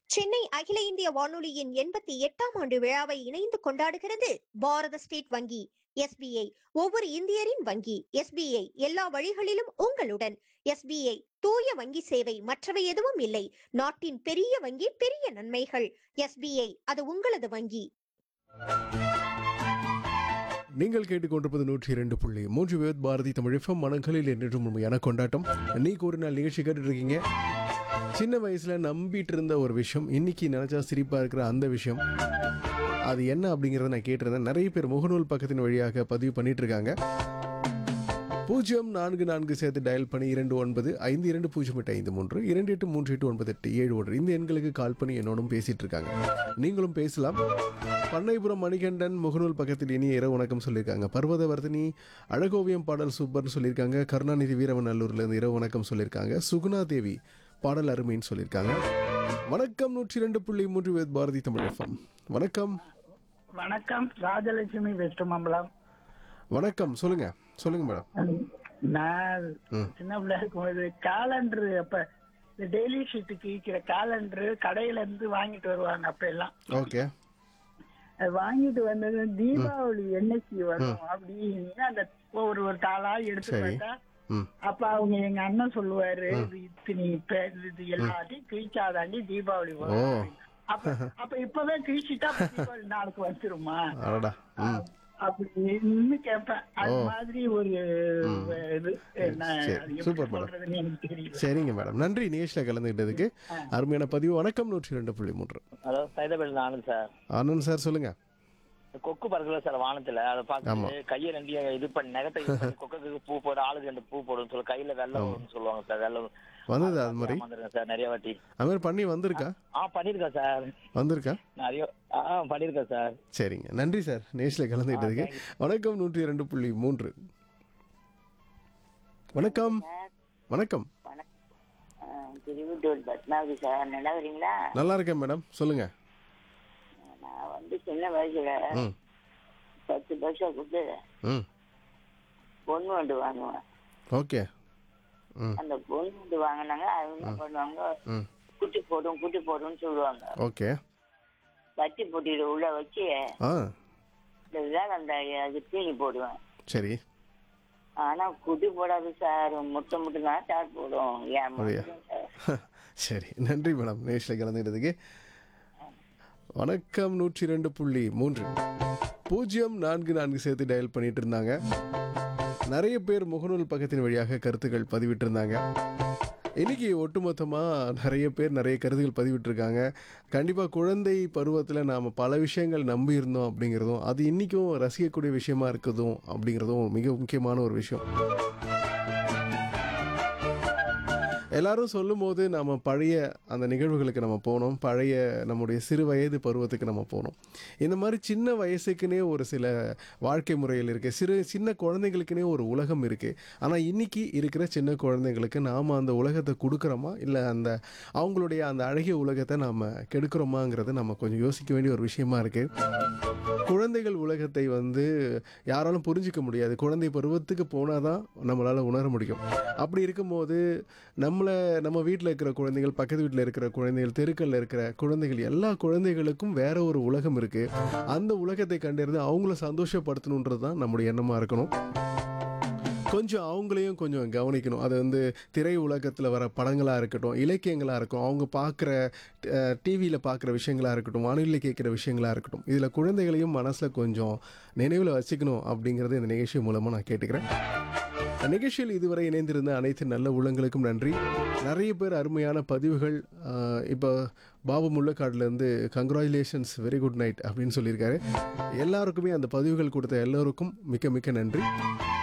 சென்னை அகில இந்திய வானொலியின் எண்பத்தி எட்டாம் ஆண்டு விழாவை இணைந்து கொண்டாடுகிறது பாரத ஸ்டேட் வங்கி எஸ்பிஐ ஒவ்வொரு இந்தியரின் வங்கி எஸ்பிஐ எல்லா வழிகளிலும் உங்களுடன் எஸ்பிஐ தூய வங்கி சேவை மற்றவை எதுவும் இல்லை நாட்டின் பெரிய வங்கி பெரிய நன்மைகள் எஸ்பிஐ அது உங்களது வங்கி நீங்கள் கேட்டுக்கொண்டிருப்பது நூற்றி இரண்டு புள்ளி மூன்று விவேத் பாரதி தமிழ் எஃப்எம் மனங்களில் என்றும் உண்மையான கொண்டாட்டம் இன்னைக்கு ஒரு நாள் நிகழ்ச்சி கேட்டுட்டு இருக்கீங்க சின்ன வயசுல நம்பிட்டு இருந்த ஒரு விஷயம் இன்னைக்கு நினைச்சா சிரிப்பா இருக்கிற அந்த விஷயம் அது என்ன அப்படிங்கறத நான் கேட்டிருந்தேன் நிறைய பேர் முகநூல் பக்கத்தின் வழியாக பதிவு பண்ணிட்டு இருக்காங்க பூஜ்ஜியம் நான்கு நான்கு சேர்த்து டயல் பண்ணி இரண்டு ஒன்பது ஐந்து இரண்டு பூஜ்ஜியம் எட்டு ஐந்து மூன்று இரண்டு எட்டு மூன்று எட்டு ஒன்பது எட்டு ஏழு ஒன்று இந்த எண்களுக்கு கால் பண்ணி என்னோடும் பேசிட்டு இருக்காங்க நீங்களும் பேசலாம் பண்ணைபுரம் மணிகண்டன் முகநூல் பக்கத்தில் இனிய இரவு வணக்கம் சொல்லியிருக்காங்க பர்வதவர்தினி அழகோவியம் பாடல் சூப்பர்னு சொல்லியிருக்காங்க கருணாநிதி வீரவநல்லூர்ல இருந்து இரவு வணக்கம் சொல்லியிருக்காங்க சுகுணா தேவி பாடல் அருமைன்னு சொல்லியிருக்காங்க வணக்கம் நூற்றி ரெண்டு புள்ளி மூன்று வேத் பாரதி தமிழ் எஃப்எம் வணக்கம் வணக்கம் ராஜலட்சுமி வெஸ்ட் மம்பலம் வணக்கம் சொல்லுங்க சொல்லுங்க மேடம் நான் ம். சின்ன பிள்ளையா இருக்கும்போது காலண்டர் அப்ப இந்த டெய்லி ஷீட்டுக்கு விற்கிற காலண்டர் கடையில இருந்து வாங்கிட்டு வருவாங்க அப்ப எல்லாம் ஓகே அது வாங்கிட்டு வந்தது தீபாவளி என்னைக்கு வரும் அப்படின்னு அந்த ஒரு ஒரு தாளா எடுத்து சரி. பார்த்தா ம் அப்ப அவங்க எங்க அண்ணன் சொல்லுவாரு இது இத்தனி பே- இது எல்லாத்தையும் கிழிச்சாதாண்டி தீபாவளி வரும் ஓ. அப்படின்னு. அப்ப அப்ப இப்பவே கிழிச்சிட்டா அப்ப தீபாவளி நாளுக்கு வந்துருமா அடடா ம் அப்படின்னு கேட்பேன் அது மாதிரி ஒரு இது என்ன சரி, அது எப்படி சூப்பர் மேடம். சொல்றதுன்னு எனக்கு தெரியல சரிங்க மேடம் நன்றி நிகழ்ச்சியில் கலந்துக்கிட்டதுக்கு அருமையான பதிவு வணக்கம் நூற்றி ரெண்டு புள்ளி மூன்று ஹலோ சைதாபேட்டில் ஆனந்த் சார் ஆனந்த் சார் சொல்லுங்க இந்த கொக்கு பறக்கல சார் வானத்துல அதை ஆமா. பார்த்து கையை ரெண்டையும் இது பண்ணி நகத்தை இது பண்ணி கொக்குக்கு பூ போட ஆளுக்கு ரெண்டு பூ போடும் சொல்லி கையில வெள்ளம் வரும்னு சொல்லுவாங்க சார் வெள்ளம் வந்தது அது மாதிரி ஏமாந்துருக்கேன் சார் நிறைய வாட்டி அது மாதிரி பண்ணி வந்திருக்கா ஆ பண்ணிருக்கேன் சார் வந்திருக்கா நிறைய ஆ பண்ணிருக்கேன் சார் சரிங்க நன்றி சார் நேஷில் கலந்துக்கிட்டதுக்கு வணக்கம் நூற்றி இரண்டு புள்ளி மூன்று வணக்கம் வணக்கம் திருவிட்டூர் பத்மாவதி சார் நல்லா வரீங்களா நல்லா இருக்கேன் மேடம் சொல்லுங்க நான் வந்து சின்ன வயசுல ம் பத்து பைசா கொடுத்து ம் பொண்ணு வண்டு வாங்குவேன் ஓகே ம் அந்த பொண்ணு வண்டு வாங்கினாங்க அது என்ன பண்ணுவாங்க ம் குட்டி போடும் குட்டி போடும்னு சொல்லுவாங்க ஓகே பத்தி பொட்டியில உள்ள வச்சு ஆ இந்த வேலை அந்த அது தீனி போடுவேன் சரி ஆனா குட்டி போடாது சார் முட்டை முட்டை தான் சார் போடும் ஏன் அப்படியா? சார் சரி நன்றி மேடம் நேஷில் கலந்துக்கிட்டதுக்கு வணக்கம் நூற்றி ரெண்டு புள்ளி மூன்று பூஜ்ஜியம் நான்கு நான்கு சேர்த்து டயல் பண்ணிட்டு இருந்தாங்க நிறைய பேர் முகநூல் பக்கத்தின் வழியாக கருத்துக்கள் பதிவிட்டிருந்தாங்க இன்னைக்கு ஒட்டுமொத்தமாக நிறைய பேர் நிறைய கருத்துக்கள் பதிவிட்டிருக்காங்க கண்டிப்பாக குழந்தை பருவத்தில் நாம் பல விஷயங்கள் நம்பி இருந்தோம் அப்படிங்கிறதும் அது இன்றைக்கும் ரசிக்கக்கூடிய விஷயமா இருக்குதும் அப்படிங்கிறதும் மிக முக்கியமான ஒரு விஷயம் எல்லாரும் சொல்லும்போது நம்ம பழைய அந்த நிகழ்வுகளுக்கு நம்ம போனோம் பழைய நம்முடைய சிறு வயது பருவத்துக்கு நம்ம போனோம் இந்த மாதிரி சின்ன வயசுக்குனே ஒரு சில வாழ்க்கை முறைகள் இருக்குது சிறு சின்ன குழந்தைங்களுக்குனே ஒரு உலகம் இருக்குது ஆனால் இன்னைக்கு இருக்கிற சின்ன குழந்தைங்களுக்கு நாம் அந்த உலகத்தை கொடுக்குறோமா இல்லை அந்த அவங்களுடைய அந்த அழகிய உலகத்தை நாம் கெடுக்கிறோமாங்கிறத நம்ம கொஞ்சம் யோசிக்க வேண்டிய ஒரு விஷயமா இருக்குது குழந்தைகள் உலகத்தை வந்து யாராலும் புரிஞ்சிக்க முடியாது குழந்தை பருவத்துக்கு போனால் தான் நம்மளால் உணர முடியும் அப்படி இருக்கும்போது நம்மளை நம்ம வீட்டில் இருக்கிற குழந்தைகள் பக்கத்து வீட்டில் இருக்கிற குழந்தைகள் தெருக்களில் இருக்கிற குழந்தைகள் எல்லா குழந்தைகளுக்கும் வேற ஒரு உலகம் இருக்குது அந்த உலகத்தை கண்டறிந்து அவங்கள சந்தோஷப்படுத்தணுன்றது தான் நம்முடைய எண்ணமாக இருக்கணும் கொஞ்சம் அவங்களையும் கொஞ்சம் கவனிக்கணும் அது வந்து திரை உலகத்தில் வர படங்களாக இருக்கட்டும் இலக்கியங்களாக இருக்கும் அவங்க பார்க்குற டிவியில் பார்க்குற விஷயங்களாக இருக்கட்டும் வானொலியில் கேட்குற விஷயங்களாக இருக்கட்டும் இதில் குழந்தைகளையும் மனசில் கொஞ்சம் நினைவில் வச்சுக்கணும் அப்படிங்கிறது இந்த நிகழ்ச்சி மூலமாக நான் கேட்டுக்கிறேன் நிகழ்ச்சியில் இதுவரை இணைந்திருந்த அனைத்து நல்ல உள்ளங்களுக்கும் நன்றி நிறைய பேர் அருமையான பதிவுகள் ஆஹ், இப்போ பாபு முள்ளக்காடுலேருந்து கங்க்ராச்சுலேஷன்ஸ் வெரி குட் நைட் அப்படின்னு சொல்லியிருக்காரு எல்லாருக்குமே அந்த பதிவுகள் கொடுத்த எல்லோருக்கும் மிக்க மிக்க நன்றி